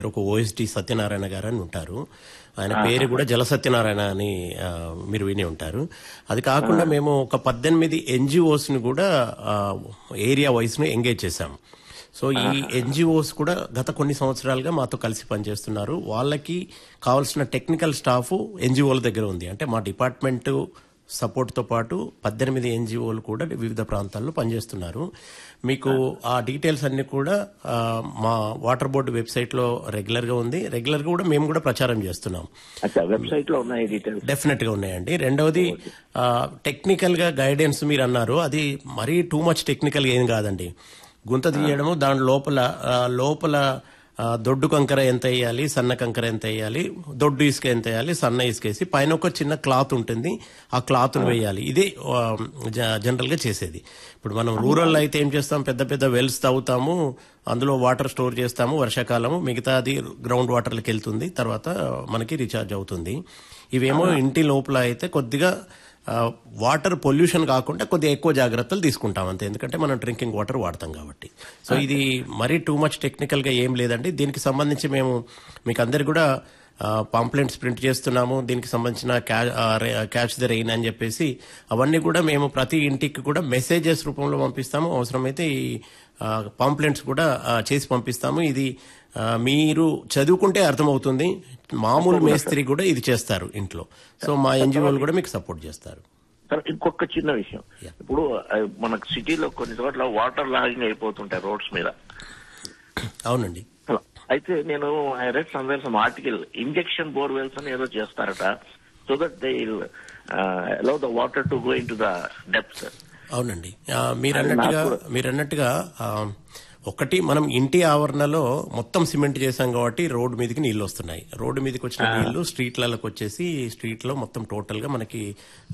ఒక ఓఎస్డి సత్యనారాయణ గారు అని ఉంటారు ఆయన పేరు కూడా జల సత్యనారాయణ అని ఆ, మీరు విని ఉంటారు అది కాకుండా మేము ఒక పద్దెనిమిది ఎన్జిఓస్ ని కూడా ఆ, ఏరియా వైస్ ను ఎంగేజ్ చేశాం సో ఈ ఎన్జిఓస్ కూడా గత కొన్ని సంవత్సరాలుగా మాతో కలిసి పనిచేస్తున్నారు వాళ్ళకి కావాల్సిన టెక్నికల్ స్టాఫ్ ఎన్జిఓల దగ్గర ఉంది అంటే మా డిపార్ట్మెంట్ సపోర్ట్తో పాటు పద్దెనిమిది ఎన్జిఓలు కూడా వివిధ ప్రాంతాల్లో పనిచేస్తున్నారు మీకు ఆ డీటెయిల్స్ అన్ని కూడా ఆ, మా వాటర్ బోర్డు వెబ్సైట్లో రెగ్యులర్గా ఉంది రెగ్యులర్గా కూడా మేము కూడా ప్రచారం చేస్తున్నాం అచ్చా వెబ్సైట్ లో ఉన్నాయి డీటెయిల్స్ డెఫినెట్ గా ఉన్నాయండి రెండవది టెక్నికల్ గా గైడెన్స్ మీరు అన్నారు అది మరీ టూ మచ్ టెక్నికల్ ఏం కాదండి గుంత తీయడము దాని లోపల ఆ, లోపల ఆ, దొడ్డు కంకర ఎంత వేయాలి సన్న కంకర ఎంత వేయాలి దొడ్డు ఇసుక ఎంత వేయాలి సన్న ఇసుక వేసి పైన ఒక చిన్న క్లాత్ ఉంటుంది ఆ క్లాత్ వేయాలి ఇదే జనరల్ గా చేసేది ఇప్పుడు మనం రూరల్ అయితే ఏం చేస్తాం పెద్ద పెద్ద వెల్స్ తవ్వుతాము అందులో వాటర్ స్టోర్ చేస్తాము వర్షాకాలము మిగతాది గ్రౌండ్ వాటర్కి వెళ్తుంది తర్వాత మనకి రీఛార్జ్ అవుతుంది ఇవేమో ఇంటి లోపల అయితే కొద్దిగా ఆ, వాటర్ పొల్యూషన్ కాకుండా కొద్దిగా ఎక్కువ జాగ్రత్తలు తీసుకుంటాం అంతే ఎందుకంటే మనం డ్రింకింగ్ వాటర్ వాడతాం కాబట్టి సో ఇది మరీ టూ మచ్ టెక్నికల్ గా ఏం లేదండి దీనికి సంబంధించి మేము మీకు అందరు కూడా పాంప్లెంట్స్ ప్రింట్ చేస్తున్నాము దీనికి సంబంధించిన క్యాచ్ ద రెయిన్ అని చెప్పేసి అవన్నీ కూడా మేము ప్రతి ఇంటికి కూడా మెసేజెస్ రూపంలో పంపిస్తాము అవసరమైతే ఈ పాంప్లెంట్స్ కూడా ఆ, చేసి పంపిస్తాము ఇది ఆ, మీరు చదువుకుంటే అర్థమవుతుంది మామూలు మేస్త్రి కూడా ఇది చేస్తారు ఇంట్లో సో మా ఎన్జిఓలు కూడా మీకు సపోర్ట్ చేస్తారు సార్ ఇంకొక చిన్న విషయం ఇప్పుడు ఆ, మనకు సిటీలో కొన్ని చోట్ల వాటర్ లాగింగ్ అయిపోతుంటాయి రోడ్స్ మీద అవునండి హలో. అయితే నేను I read somewhere some article injection borewells అని ఏదో చేస్తారట so that they allow the water to go into the depth అవునండి ఆ, మీరన్నట్టుగా మీరన్నట్టుగా ఆ, ఒకటి మనం ఇంటి ఆవరణలో మొత్తం సిమెంట్ చేశాం కాబట్టి రోడ్డు మీదకి నీళ్లు వస్తున్నాయి రోడ్డు మీదకి వచ్చిన నీళ్లు స్ట్రీట్లకు వచ్చేసి స్ట్రీట్ లో మొత్తం టోటల్ గా మనకి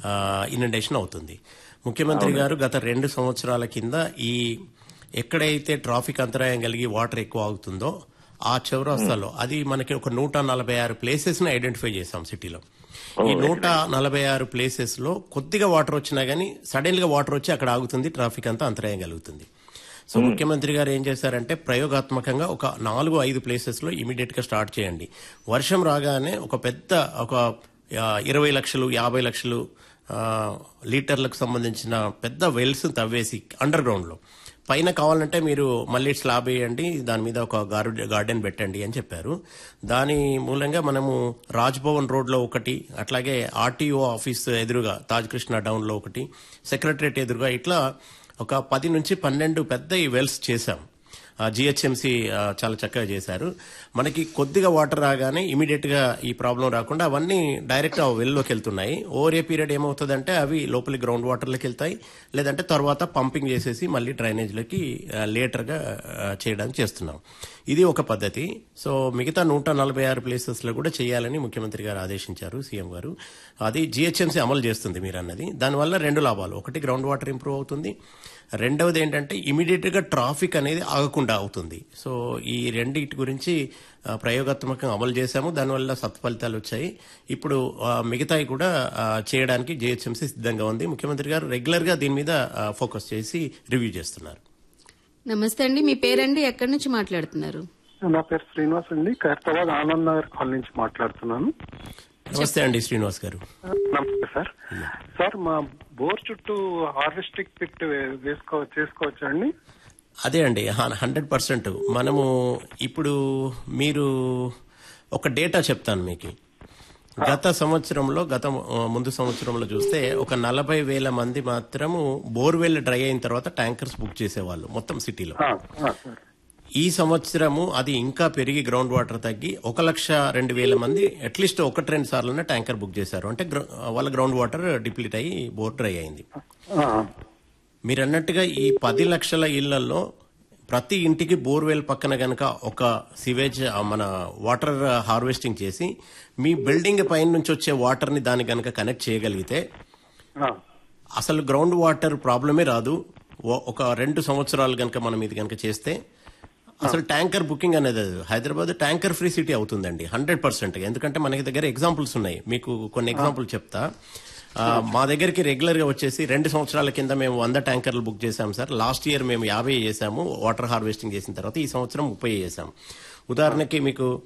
ఇనండేషన్ అవుతుంది ముఖ్యమంత్రి గారు గత రెండు సంవత్సరాల కింద ఈ ఎక్కడైతే ట్రాఫిక్ అంతరాయం కలిగి వాటర్ ఎక్కువ అవుతుందో ఆ చౌరస్తాలో అది మనకి ఒక నూట నలభై ఆరు ప్లేసెస్ ని ఐడెంటిఫై చేశాం సిటీలో ఈ నూట నలభై ఆరు ప్లేసెస్ లో కొద్దిగా వాటర్ వచ్చినా గానీ సడన్ గా వాటర్ వచ్చి అక్కడ ఆగుతుంది ట్రాఫిక్ అంతా అంతరాయం కలుగుతుంది సో ముఖ్యమంత్రి గారు ఏం చేశారంటే ప్రయోగాత్మకంగా ఒక నాలుగు ఐదు ప్లేసెస్ లో ఇమీడియట్ గా స్టార్ట్ చేయండి వర్షం రాగానే ఒక పెద్ద ఒక ఆ, ఇరవై లక్షలు యాభై లక్షలు ఆ, లీటర్లకు సంబంధించిన పెద్ద వెల్స్ తవ్వేసి అండర్ గ్రౌండ్ లో పైన కావాలంటే మీరు మళ్ళీ స్లాబ్ వేయండి దాని మీద ఒక గార్డెన్ గార్డెన్ పెట్టండి అని చెప్పారు దాని మూలంగా మనము రాజ్ భవన్ రోడ్ లో ఒకటి అట్లాగే ఆర్టీఓ ఆఫీస్ ఎదురుగా తాజ్ కృష్ణ డౌన్ లో ఒకటి సెక్రటరేట్ ఎదురుగా ఇట్లా ఒక పది నుంచి పన్నెండు పెద్ద ఈ వెల్స్ చేశాం జిహెచ్ఎంసి చాలా చక్కగా చేశారు మనకి కొద్దిగా వాటర్ రాగానే ఇమీడియట్ గా ఈ ప్రాబ్లం రాకుండా అవన్నీ డైరెక్ట్ ఆ వెల్లోకి వెళ్తున్నాయి ఓవర్ ఏ పీరియడ్ ఏమవుతుందంటే అవి లోపలి గ్రౌండ్ వాటర్లోకి వెళ్తాయి లేదంటే తర్వాత పంపింగ్ చేసేసి మళ్ళీ డ్రైనేజ్లోకి లేటర్ గా ఆ, చేయడానికి చేస్తున్నాం ఇది ఒక పద్ధతి సో మిగతా నూట నలభై ఆరు ప్లేసెస్ లో కూడా చేయాలని ముఖ్యమంత్రి గారు ఆదేశించారు సీఎం గారు అది జిహెచ్ఎంసీ అమలు చేస్తుంది మీరు అన్నది దానివల్ల రెండు లాభాలు ఒకటి గ్రౌండ్ వాటర్ ఇంప్రూవ్ అవుతుంది రెండవది ఏంటంటే ఇమీడియట్ గా ట్రాఫిక్ అనేది ఆగకుండా అవుతుంది సో ఈ రెండింటి గురించి ఆ, ప్రయోగాత్మకంగా అమలు చేశాము దానివల్ల సత్ఫలితాలు వచ్చాయి ఇప్పుడు ఆ, మిగతాయి కూడా ఆ, చేయడానికి జేహెచ్ఎంసీ సిద్ధంగా ఉంది ముఖ్యమంత్రి గారు రెగ్యులర్ గా దీని మీద ఆ, ఫోకస్ చేసి రివ్యూ చేస్తున్నారు నమస్తే అండి మీ పేరండి ఎక్కడి నుంచి మాట్లాడుతున్నారు నా పేరు శ్రీనివాస్ అండి ఖైరతాబాద్ ఆనంద్ నగర్ కాలనీ నుంచి మాట్లాడుతున్నాను నమస్తే అండి శ్రీనివాస్ గారు నమస్తే సార్ సార్ మా బోర్ చుట్టూ హార్వెస్టింగ్ పిట్ వేసుకో చేసుకోవచ్చా అండి అదే అండి హండ్రెడ్ పర్సెంట్ మనము ఇప్పుడు మీరు ఒక డేటా చెప్తాను మీకు గత సంవత్సరంలో గత ఆ, ముందు సంవత్సరంలో చూస్తే ఒక నలభై వేల మంది మాత్రము బోర్వెల్ డ్రై అయిన తర్వాత ట్యాంకర్స్ బుక్ చేసేవాళ్ళు మొత్తం సిటీలో ఆ, ఆ, సార్ ఈ సంవత్సరము అది ఇంకా పెరిగి గ్రౌండ్ వాటర్ తగ్గి ఒక లక్ష రెండు వేల మంది అట్లీస్ట్ ఒకటి రెండు సార్లు ట్యాంకర్ బుక్ చేశారు అంటే గ్రౌ- వాళ్ళ గ్రౌండ్ వాటర్ డిప్లీట్ అయ్యి బోర్ డ్రై అయింది ఆ, మీరు అన్నట్టుగా ఈ పది లక్షల ఇళ్లలో ప్రతి ఇంటికి బోర్వెల్ పక్కన గనక ఒక సివేజ్ ఆ, మన వాటర్ హార్వెస్టింగ్ చేసి మీ బిల్డింగ్ పైన నుంచి వచ్చే వాటర్ ని దానికి గనక కనెక్ట్ చేయగలిగితే ఆ, అసలు గ్రౌండ్ వాటర్ ప్రాబ్లమే రాదు ఓ- ఒక రెండు సంవత్సరాలు గనక మనం ఇది గనక చేస్తే అసలు ట్యాంకర్ బుకింగ్ అనేది అది. హైదరాబాద్ ట్యాంకర్ ఫ్రీ సిటీ అవుతుందండి హండ్రెడ్ పర్సెంట్ ఎందుకంటే మనకి దగ్గర ఎగ్జాంపుల్స్ ఉన్నాయి మీకు కొన్ని ఎగ్జాంపుల్ చెప్తా ఆ, మా దగ్గరికి రెగ్యులర్ గా వచ్చేసి రెండు సంవత్సరాల కింద మేము వంద ట్యాంకర్లు బుక్ చేశాం సార్ లాస్ట్ ఇయర్ మేము యాభై చేశాము వాటర్ హార్వెస్టింగ్ చేసిన తర్వాత ఈ సంవత్సరం ముప్పై చేశాం ఉదాహరణకి మీకు